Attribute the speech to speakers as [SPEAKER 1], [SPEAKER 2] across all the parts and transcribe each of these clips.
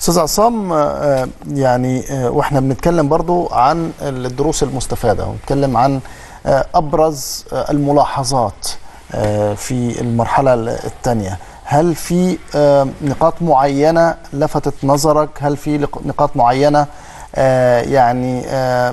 [SPEAKER 1] استاذ عصام آه، يعني آه، واحنا بنتكلم برضو عن الدروس المستفاده ونتكلم عن آه، ابرز آه، الملاحظات آه، في المرحله الثانيه هل في آه، نقاط معينه لفتت نظرك هل في لق- نقاط معينه آه، يعني آه،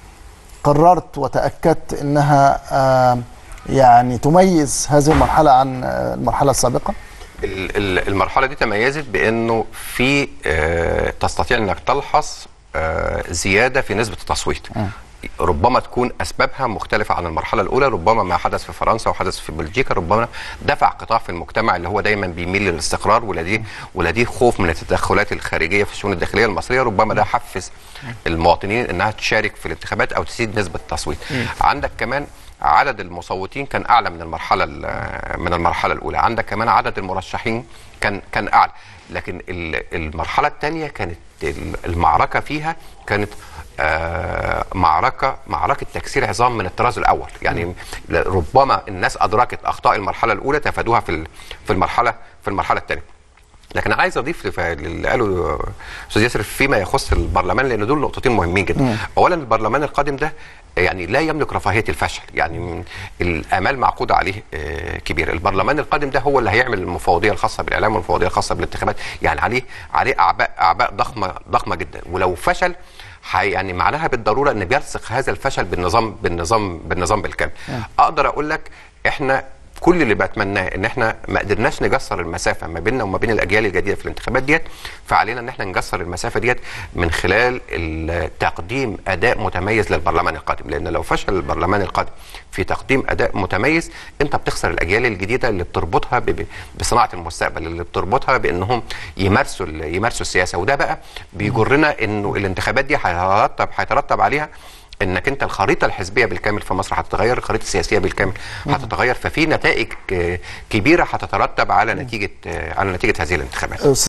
[SPEAKER 1] قررت وتاكدت انها آه، يعني تميز هذه المرحله عن آه، المرحله السابقه
[SPEAKER 2] ال- ال- المرحله دي تميزت بانه في آه، تستطيع انك تلحظ آه، زياده في نسبه التصويت ربما تكون اسبابها مختلفه عن المرحله الاولى ربما ما حدث في فرنسا وحدث في بلجيكا ربما دفع قطاع في المجتمع اللي هو دايما بيميل للاستقرار ولديه ولديه خوف من التدخلات الخارجيه في الشؤون الداخليه المصريه ربما ده حفز المواطنين انها تشارك في الانتخابات او تزيد نسبه التصويت عندك كمان عدد المصوتين كان اعلى من المرحله ال- من المرحله الاولى عندك كمان عدد المرشحين كان كان اعلى لكن ال- المرحله الثانيه كانت ال- المعركه فيها كانت آه، معركه معركه تكسير عظام من الطراز الاول يعني ربما الناس ادركت اخطاء المرحله الاولى تفادوها في ال- في المرحله في المرحله الثانيه لكن انا عايز اضيف لف- للي قاله استاذ ياسر فيما يخص البرلمان لان دول نقطتين مهمين جدا اولا البرلمان القادم ده يعني لا يملك رفاهيه الفشل يعني من الامال معقوده عليه آه، كبيره البرلمان القادم ده هو اللي هيعمل المفوضيه الخاصه بالاعلام والمفوضيه الخاصه بالانتخابات يعني عليه عليه اعباء اعباء ضخمه ضخمه جدا ولو فشل حي يعني معناها بالضروره ان بيرسخ هذا الفشل بالنظام بالنظام بالنظام بالكامل اقدر اقول لك احنا كل اللي بتمناه ان احنا ما قدرناش نجسر المسافه ما بيننا وما بين الاجيال الجديده في الانتخابات ديت فعلينا ان احنا نجسر المسافه ديت من خلال ال- تقديم اداء متميز للبرلمان القادم لان لو فشل البرلمان القادم في تقديم اداء متميز انت بتخسر الاجيال الجديده اللي بتربطها ب- ب- بصناعه المستقبل اللي بتربطها بانهم يمارسوا ال- يمارسوا السياسه وده بقى بيجرنا انه الانتخابات دي هيترتب هيترتب عليها انك انت الخريطه الحزبيه بالكامل في مصر هتتغير الخريطه السياسيه بالكامل هتتغير ففي نتائج آه، كبيره هتترتب على نتيجه آه، على نتيجه هذه الانتخابات